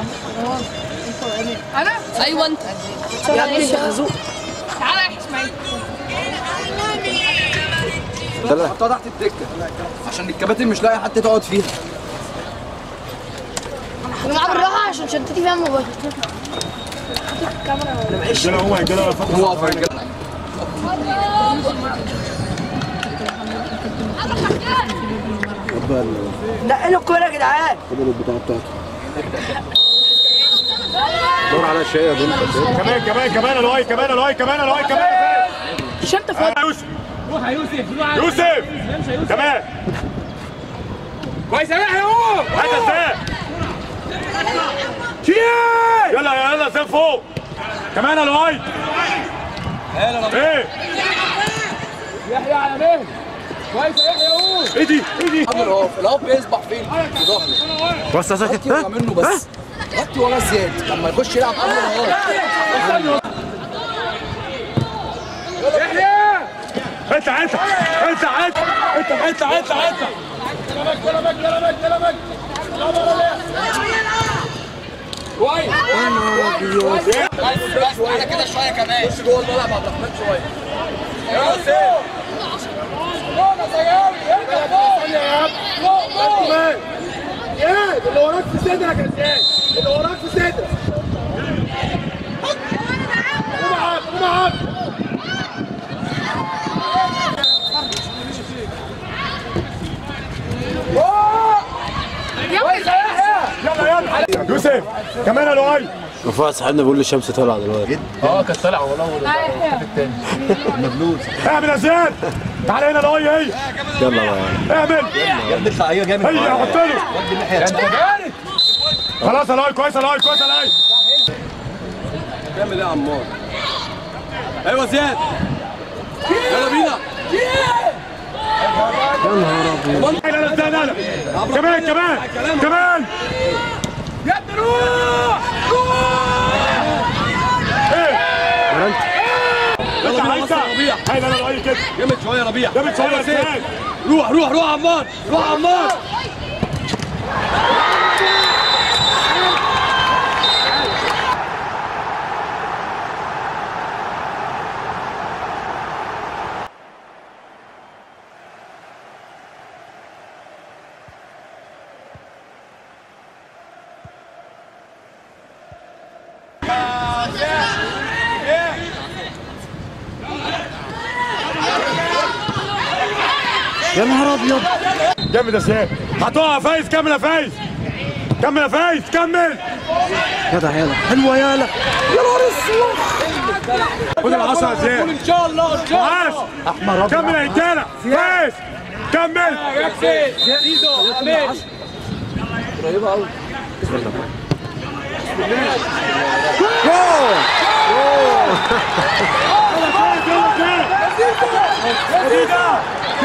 انا ايوه انت يا ابني يا خازوق تعالى يا اسماعيل حطها تحت الدكه عشان الكباتن مش لاقي حد تقعد فيها يا جماعه بالراحه عشان شنطتي فيها موبايل رجاله هو رجاله هو واقف يا رجاله نقلوا الكوره يا جدعان دور على شيء يا بنت كمان كمان كمان الواي كمان الواي كمان الواي كمان الشنطه فاضيه يوسف يوسف كمان كويس يا يحيى قوم هذا ازاي يلا يلا زي فوق كمان الواي ايه يحيى على مهل كويس يا يحيى قوم ايه دي ايه دي الهوف الهوف بيسبح فين في ظهره بص يا ساكت غطي ورا منه بس غطي ورا زياد لما يخش يلعب قبل الهوف يحيى انت انت انت انت انت انت انت انت كويس بس بس على كده شويه كمان خش جوه الملعب عبد الرحمن شويه يا سيف اللي وراك في صدرك يا زياد اللي وراك في صدرك قوم عب قوم عب كويس يا يحيى يلا يلا يوسف كمان الواي رفاعة صاحبنا بيقول لي الشمس طالعه دلوقتي اعمل يا زياد تعالى هنا الواي هي يلا بقى اعمل يا ابني اطلع ايوه جامد هي حط له انت جامد خلاص الواي كويس الواي كويس الواي تعمل ايه يا عمار ايوه زياد يلا بينا لا لا لا لا لا كمان كمان كمان يا ابني روح ايه يلا بينا انت مصر يا ربيع هاي لا لا الواي كده جامد شويه يا ربيع جامد شوية يا أيوة زياد. زياد. روح روح روح يا عمار روح يا عمار يا نهار ابيض جامد يا زياد هتقع يا فايز كمل يا فايز كمل يا فايز كمل جدع يلا حلوه يلا خد العصا يا زياد ان شاء الله ان شاء عاش احمر ابيض كمل يا رجاله فايز كمل الله ايده امين ايه ده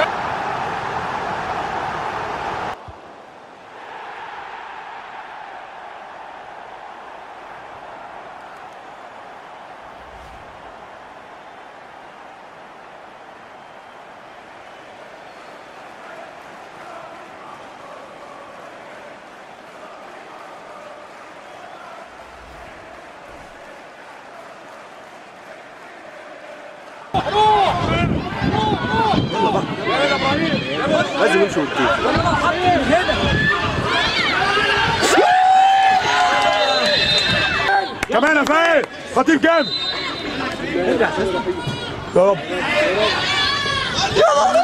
لازم يمشي ويطير كمان يا فايز خطيب جامد يا رب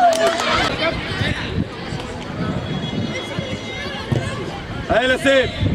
هاي يا سيف